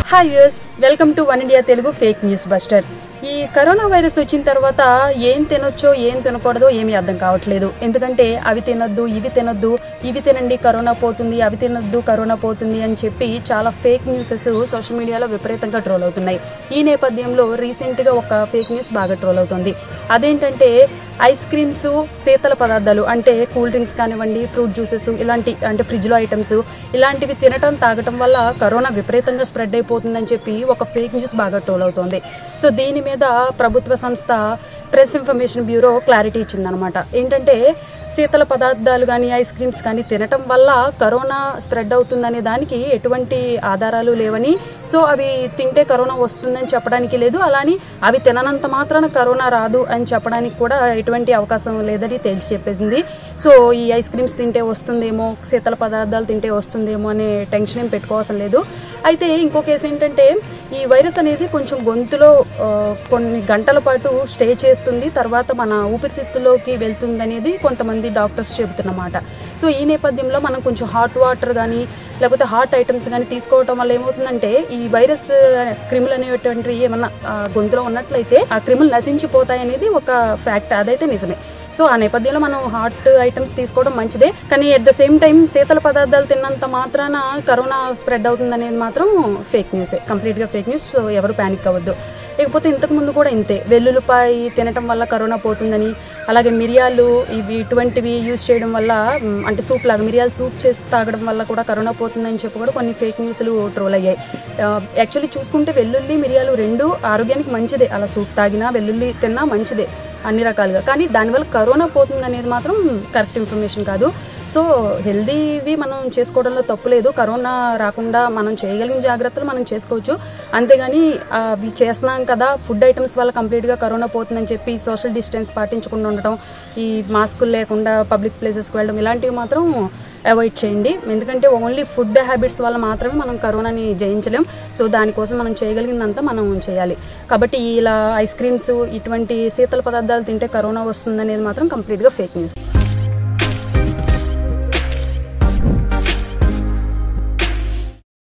hi views welcome to one India Telugu fake news buster ఈ corona virus వచ్చిన తర్వాత ఏం తినొచ్చో ఏం తినకూడదో ఏమీ అర్థం కావట్లేదు ఎందుకంటే అవి తినొద్దు ఇవి తినొద్దు ఇవి తినండి కరోనా పోతుంది అవి తినొద్దు కరోనా పోతుంది అని చెప్పి చాలా ఫేక్ న్యూసెస్ సోషల్ మీడియాలో విపరీతంగా ట్రోల్ అవుతున్నాయి ఈ నేపథ్యంలో రీసెంట్గా ఒక ఫేక్ న్యూస్ బాగా ట్రోల్ అవుతుంది అదేంటంటే ఐస్ క్రీమ్స్ శీతల పదార్థాలు అంటే కూల్ డ్రింక్స్ కానివ్వండి ఫ్రూట్ జ్యూసెస్ ఇలాంటి అంటే ఫ్రిడ్జ్లో ఐటమ్స్ ఇలాంటివి తినటం తాగటం వల్ల కరోనా విపరీతంగా స్ప్రెడ్ అయిపోతుందని చెప్పి ఒక ఫేక్ న్యూస్ బాగా ట్రోల్ అవుతోంది సో దీని మీద ప్రభుత్వ సంస్థ ప్రెస్ ఇన్ఫర్మేషన్ బ్యూరో క్లారిటీ ఇచ్చిందనమాట ఏంటంటే శీతల పదార్థాలు కానీ ఐస్ క్రీమ్స్ కానీ తినటం వల్ల కరోనా స్ప్రెడ్ అవుతుందనే దానికి ఎటువంటి ఆధారాలు లేవని సో అవి తింటే కరోనా వస్తుందని చెప్పడానికి లేదు అలాని అవి తిననంత మాత్రాన కరోనా రాదు అని చెప్పడానికి కూడా ఎటువంటి అవకాశం లేదని తేల్చి చెప్పేసింది సో ఈ ఐస్ క్రీమ్స్ తింటే వస్తుందేమో శీతల పదార్థాలు తింటే వస్తుందేమో అనే టెన్షన్ ఏం పెట్టుకోవాల్సిన లేదు అయితే ఇంకో కేసు ఏంటంటే ఈ వైరస్ అనేది కొంచెం గొంతులో ఆ, కొన్ని గంటల పాటు స్టే చేస్తుంది తర్వాత మన ఊపిరితిత్తులోకి వెళ్తుంది అనేది కొంతమంది డాక్టర్స్ చెబుతున్నమాట సో ఈ నేపథ్యంలో మనం కొంచెం హాట్ వాటర్ కానీ లేకపోతే హాట్ ఐటమ్స్ కానీ తీసుకోవటం వల్ల ఏమవుతుందంటే ఈ వైరస్ క్రిములు అనేటువంటివి ఏమన్నా ఆ, గొంతులో ఉన్నట్లయితే ఆ క్రిములు నశించిపోతాయి అనేది ఒక ఫ్యాక్ట్ అదైతే నిజమే సో ఆ నేపథ్యంలో మనం హాట్ ఐటమ్స్ తీసుకోవడం మంచిదే కానీ అట్ ద సేమ్ టైం శీతల పదార్థాలు తిన్నంత మాత్రాన కరోనా స్ప్రెడ్ అవుతుంది అనేది మాత్రం ఫేక్ న్యూసే కంప్లీట్గా ఫేక్ న్యూస్ సో ఎవరు ప్యానిక్ అవ్వద్దు లేకపోతే ఇంతకు ముందు కూడా ఇంతే వెల్లుల్లిపాయ తినటం వల్ల కరోనా పోతుందని అలాగే మిరియాలు ఇవి ఇటువంటివి యూజ్ చేయడం వల్ల మ్, అంటే సూప్ లాగా మిరియాలు సూప్ చేసి తాగడం వల్ల కూడా కరోనా పోతుందని చెప్పి కూడా కొన్ని ఫేక్ న్యూస్లు ట్రోల్ అయ్యాయి యాక్చువల్లీ చూసుకుంటే వెల్లుల్లి మిరియాలు రెండు ఆరోగ్యానికి మంచిదే అలా సూప్ తాగినా వెల్లుల్లి తిన్నా మంచిదే అన్ని రకాలుగా కానీ దానివల్ల కరోనా పోతుంది అనేది మాత్రం కరెక్ట్ ఇన్ఫర్మేషన్ కాదు సో హెల్దీవి మనం చేసుకోవడంలో తప్పు లేదు కరోనా రాకుండా మనం చేయగలిగిన జాగ్రత్తలు మనం చేసుకోవచ్చు అంతేగాని ఆ, అవి చేస్తున్నాం కదా ఫుడ్ ఐటమ్స్ వల్ల కంప్లీట్గా కరోనా పోతుందని చెప్పి సోషల్ డిస్టెన్స్ పాటించకుండా ఉండటం ఈ మాస్కులు లేకుండా పబ్లిక్ ప్లేసెస్కి వెళ్ళడం ఇలాంటివి మాత్రం అవాయిడ్ చేయండి ఎందుకంటే ఓన్లీ ఫుడ్ హ్యాబిట్స్ వల్ల మాత్రమే మనం కరోనాని జయించలేం సో దానికోసం మనం చేయగలిగిందంతా మనం చేయాలి కాబట్టి ఇలా ఐస్ క్రీమ్స్ ఇటువంటి శీతల పదార్థాలు తింటే కరోనా వస్తుందనేది మాత్రం కంప్లీట్గా ఫేక్ న్యూస్